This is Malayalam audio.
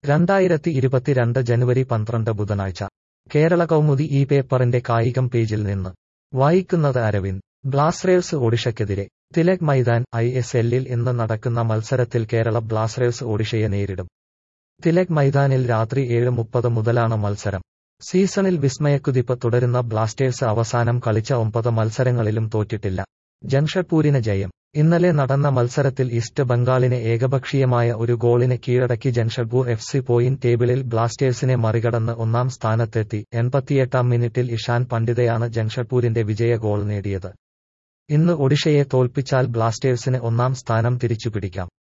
രണ്ടായിരത്തി ഇരുപത്തിരണ്ട് ജനുവരി പന്ത്രണ്ട് ബുധനാഴ്ച കേരള കൗമുദി ഈ പേപ്പറിന്റെ കായികം പേജിൽ നിന്ന് വായിക്കുന്നത് അരവിന്ദ് ബ്ലാസ്റ്റേഴ്സ് ഒഡിഷയ്ക്കെതിരെ തിലക് മൈതാൻ ഐ എസ് എല്ലിൽ ഇന്ന് നടക്കുന്ന മത്സരത്തിൽ കേരള ബ്ലാസ്റ്റേഴ്സ് ഒഡിഷയെ നേരിടും തിലക് മൈതാനിൽ രാത്രി ഏഴ് മുപ്പത് മുതലാണ് മത്സരം സീസണിൽ വിസ്മയക്കുതിപ്പ് തുടരുന്ന ബ്ലാസ്റ്റേഴ്സ് അവസാനം കളിച്ച ഒമ്പത് മത്സരങ്ങളിലും തോറ്റിട്ടില്ല ജംഷഡ്പൂരിന് ജയം ഇന്നലെ നടന്ന മത്സരത്തിൽ ഈസ്റ്റ് ബംഗാളിനെ ഏകപക്ഷീയമായ ഒരു ഗോളിന് കീഴടക്കി ജംഷഡ്പൂർ എഫ് സി പോയിന്റ് ടേബിളിൽ ബ്ലാസ്റ്റേഴ്സിനെ മറികടന്ന് ഒന്നാം സ്ഥാനത്തെത്തി എൺപത്തിയെട്ടാം മിനിറ്റിൽ ഇഷാൻ പണ്ഡിതയാണ് ജംഷഡ്പൂരിന്റെ വിജയ ഗോൾ നേടിയത് ഇന്ന് ഒഡിഷയെ തോൽപ്പിച്ചാൽ ബ്ലാസ്റ്റേഴ്സിന് ഒന്നാം സ്ഥാനം തിരിച്ചുപിടിക്കാം